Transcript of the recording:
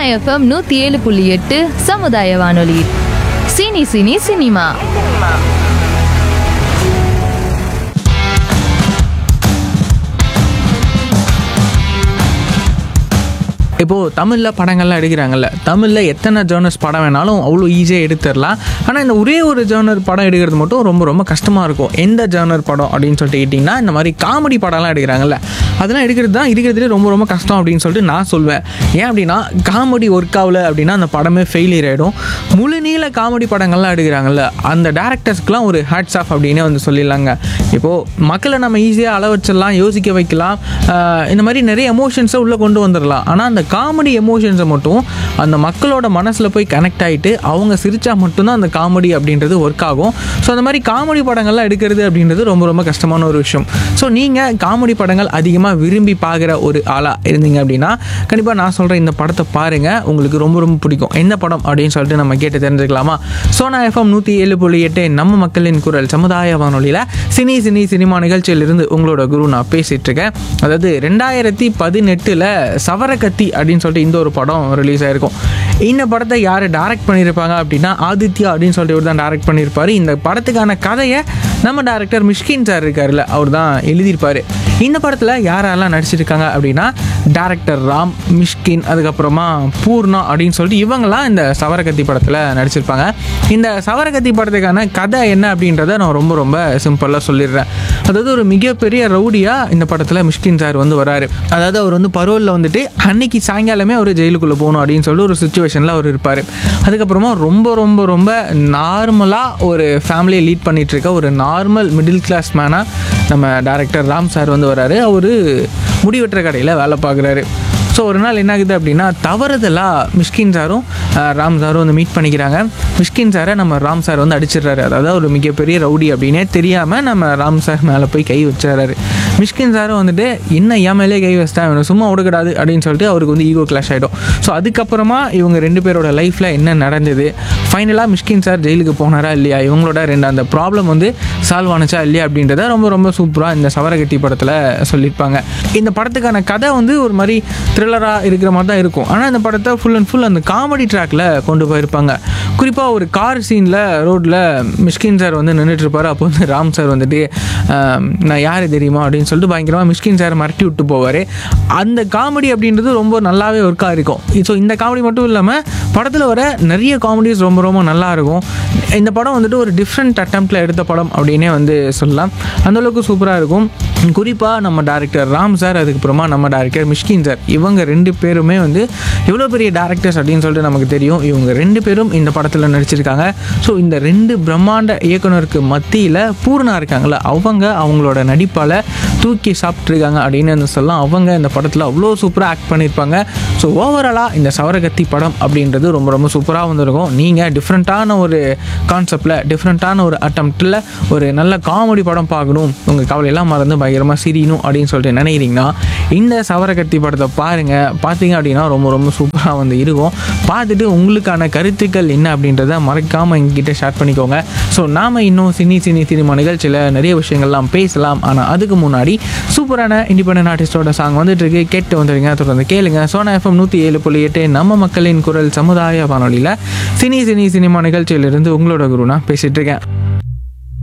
FM நூற்றி ஏழு புள்ளி எட்டு சமுதாய வானொலி சினி சினி சினிமா இப்போது தமிழில் படங்கள்லாம் எடுக்கிறாங்கல்ல தமிழில் எத்தனை ஜேர்னர்ஸ் படம் வேணாலும் அவ்வளோ ஈஸியாக எடுத்துடலாம் ஆனால் இந்த ஒரே ஒரு ஜேர்னர் படம் எடுக்கிறது மட்டும் ரொம்ப ரொம்ப கஷ்டமாக இருக்கும் எந்த ஜேர்னர் படம் அப்படின்னு சொல்லிட்டு கேட்டிங்கன்னா இந்த மாதிரி காமெடி படம்லாம் எடுக்கிறாங்கல்ல அதெல்லாம் எடுக்கிறது தான் இருக்கிறதுலே ரொம்ப ரொம்ப கஷ்டம் அப்படின்னு சொல்லிட்டு நான் சொல்வேன் ஏன் அப்படின்னா காமெடி ஒர்க் ஆகல அப்படின்னா அந்த படமே ஃபெயிலியர் ஆகிடும் முழு நீள காமெடி படங்கள்லாம் எடுக்கிறாங்கல்ல அந்த டேரக்டர்ஸ்க்குலாம் ஒரு ஹேட்ஸ் ஆஃப் அப்படின்னே வந்து சொல்லிடலாங்க இப்போது மக்களை நம்ம ஈஸியாக அள வச்சிடலாம் யோசிக்க வைக்கலாம் ஆஹ் இந்த மாதிரி நிறைய எமோஷன்ஸை உள்ளே கொண்டு வந்துடலாம் ஆனால் அந்த காமெடி எமோஷன்ஸை மட்டும் அந்த மக்களோட மனசில் போய் கனெக்ட் ஆகிட்டு அவங்க சிரிச்சா மட்டும்தான் அந்த காமெடி அப்படின்றது ஒர்க் ஆகும் ஸோ அந்த மாதிரி காமெடி படங்கள்லாம் எடுக்கிறது அப்படின்றது ரொம்ப ரொம்ப கஷ்டமான ஒரு விஷயம் ஸோ நீங்கள் காமெடி படங்கள் அதிகமாக விரும்பி பார்க்குற ஒரு ஆளாக இருந்தீங்க அப்படின்னா கண்டிப்பாக நான் சொல்கிற இந்த படத்தை பாருங்கள் உங்களுக்கு ரொம்ப ரொம்ப பிடிக்கும் எந்த படம் அப்படின்னு சொல்லிட்டு நம்ம கேட்டு தெரிஞ்சுக்கலாமா சோனா எஃப்எம் நூற்றி ஏழு புள்ளி எட்டு நம்ம மக்களின் குரல் சமுதாய வானொலியில் சினி சினி சினிமா நிகழ்ச்சியிலிருந்து உங்களோட குரு நான் பேசிகிட்டு இருக்கேன் அதாவது ரெண்டாயிரத்தி பதினெட்டில் சவரகத்தி அப்படின்னு சொல்லிட்டு இந்த ஒரு படம் ரிலீஸ் ஆயிருக்கும் இந்த படத்தை யார் டைரக்ட் பண்ணியிருப்பாங்க அப்படின்னா ஆதித்யா அப்படின்னு சொல்லிட்டு இவர் தான் டைரக்ட் பண்ணியிருப்பாரு இந்த படத்துக்கான கதையை நம்ம டேரக்டர் மிஷ்கின் சார் இருக்கார்ல அவர் தான் எழுதியிருப்பார் இந்த படத்தில் யாரெல்லாம் நடிச்சிருக்காங்க அப்படின்னா டேரக்டர் ராம் மிஷ்கின் அதுக்கப்புறமா பூர்ணா அப்படின்னு சொல்லிட்டு இவங்கெல்லாம் இந்த சவரகத்தி படத்தில் நடிச்சிருப்பாங்க இந்த சவரகத்தி படத்துக்கான கதை என்ன அப்படின்றத நான் ரொம்ப ரொம்ப சிம்பிளாக சொல்லிடுறேன் அதாவது ஒரு மிகப்பெரிய ரவுடியாக இந்த படத்தில் மிஷ்கின் சார் வந்து வராரு அதாவது அவர் வந்து பரோலில் வந்துட்டு அன்னைக்கு சாயங்காலமே அவர் ஜெயிலுக்குள்ளே போகணும் அப்படின்னு சொல்லிட்டு ஒரு சுச்சுவேஷனில் அவர் இருப்பார் அதுக்கப்புறமா ரொம்ப ரொம்ப ரொம்ப நார்மலாக ஒரு ஃபேமிலியை லீட் பண்ணிட்டு இருக்க ஒரு நார்மல் மிடில் கிளாஸ் மேனாக நம்ம டேரக்டர் ராம் சார் வந்து வராரு அவர் முடிவெட்டுற கடையில் வேலை பார்க்குறாரு ஸோ ஒரு நாள் என்ன ஆகுது அப்படின்னா தவறுதலாக மிஷ்கின் சாரும் அஹ், ராம் சாரும் வந்து மீட் பண்ணிக்கிறாங்க மிஷ்கின் சாரை நம்ம ராம் சார் வந்து அடிச்சிடுறாரு அதாவது ஒரு மிகப்பெரிய ரவுடி அப்படின்னே தெரியாமல் நம்ம ராம் சார் மேலே போய் கை வச்சிடறாரு மிஷ்கின் சாரும் வந்துட்டு என்ன என் மேலே கை வச்சிட்டேன் இவனை சும்மா விடக்கூடாது அப்படின்னு சொல்லிட்டு அவருக்கு வந்து ஈகோ கிளாஷ் ஆகிடும் ஸோ அதுக்கப்புறமா இவங்க ரெண்டு பேரோட லைஃப்பில் என்ன நடந்தது ஃபைனலாக மிஷ்கின் சார் ஜெயிலுக்கு போனாரா இல்லையா இவங்களோட ரெண்டு அந்த ப்ராப்ளம் வந்து சால்வ் ஆனுச்சா இல்லையா அப்படின்றத ரொம்ப ரொம்ப சூப்பராக இந்த சவரகட்டி படத்தில் சொல்லியிருப்பாங்க இந்த படத்துக்கான கதை வந்து ஒரு மாதிரி த்ரில்லராக இருக்கிற மாதிரி தான் இருக்கும் ஆனால் இந்த படத்தை ஃபுல் அண்ட் ஃபுல் அந்த காமெடி ட்ராக்கில் கொண்டு போயிருப்பாங்க குறிப்பாக ஒரு கார் சீனில் ரோட்டில் மிஷ்கின் சார் வந்து நின்றுட்டு இருப்பாரு அப்போ வந்து ராம் சார் வந்துட்டு ஆம், நான் யார் தெரியுமா அப்படின்னு சொல்லிட்டு பயங்கரமாக மிஷ்கின் சார் மிரட்டி விட்டு போவார் அந்த காமெடி அப்படின்றது ரொம்ப நல்லாவே ஒர்க்காக இருக்கும் ஸோ இந்த காமெடி மட்டும் இல்லாமல் படத்தில் வர நிறைய காமெடிஸ் ரொம்ப ரொம்ப நல்லா இருக்கும் இந்த படம் வந்துட்டு ஒரு டிஃப்ரெண்ட் அட்டம்ப்டில் எடுத்த படம் அப்படின்னே வந்து சொல்லலாம் அந்தளவுக்கு சூப்பராக இருக்கும் குறிப்பாக நம்ம டேரக்டர் ராம் சார் அதுக்கப்புறமா நம்ம டேரக்டர் மிஷ்கின் சார் இவங்க ரெண்டு பேருமே வந்து எவ்வளோ பெரிய டேரக்டர்ஸ் அப்படின்னு சொல்லிட்டு நமக்கு தெரியும் இவங்க ரெண்டு பேரும் இந்த படத்தில் நடிச்சிருக்காங்க ஸோ இந்த ரெண்டு பிரம்மாண்ட இயக்குனருக்கு மத்தியில் பூர்ணா இருக்காங்களா அவங்க அவங்களோட நடிப்பால் தூக்கி சாப்பிட்ருக்காங்க அப்படின்னு வந்து சொல்லலாம் அவங்க இந்த படத்தில் அவ்வளோ சூப்பராக ஆக்ட் பண்ணியிருப்பாங்க ஸோ ஓவராலாக இந்த சவரகத்தி படம் அப்படின்றது ரொம்ப ரொம்ப சூப்பராக வந்திருக்கும் நீங்கள் டிஃப்ரெண்ட்டான ஒரு கான்செப்டில் டிஃப்ரெண்ட்டான ஒரு அட்டம்ப்டில் ஒரு நல்ல காமெடி படம் பார்க்கணும் உங்கள் கவலையெல்லாம் மறந்து பயங்கரமாக சிரியணும் அப்படின்னு சொல்லிட்டு நினைக்கிறீங்கன்னா இந்த சவரகத்தி படத்தை பாருங்கள் பார்த்தீங்க அப்படின்னா ரொம்ப ரொம்ப சூப்பராக வந்து இருக்கும் பார்த்துட்டு உங்களுக்கான கருத்துக்கள் என்ன அப்படின்றத மறக்காமல் எங்ககிட்ட ஷேர் பண்ணிக்கோங்க ஸோ நாம் இன்னும் சினி சினி சினிமா நிகழ்ச்சியில் நிறைய விஷயங்கள்லாம் பேசலாம் ஆனால் அதுக்கு முன்னாடி சூப்பரான இண்டிபெண்டன்ட் ஆர்டிஸ்டோட சாங் வந்துட்டு இருக்கு கேட்டு வந்துடுங்க தொடர்ந்து கேளுங்க சோனா எஃப்எம் நூற்றி ஏழு புள்ளி எட்டு நம்ம மக்களின் குரல் சமுதாய வானொலியில் சினி சினி சினிமா நிகழ்ச்சியிலிருந்து உங்களோட குருனா பேசிட்டு இருக்கேன்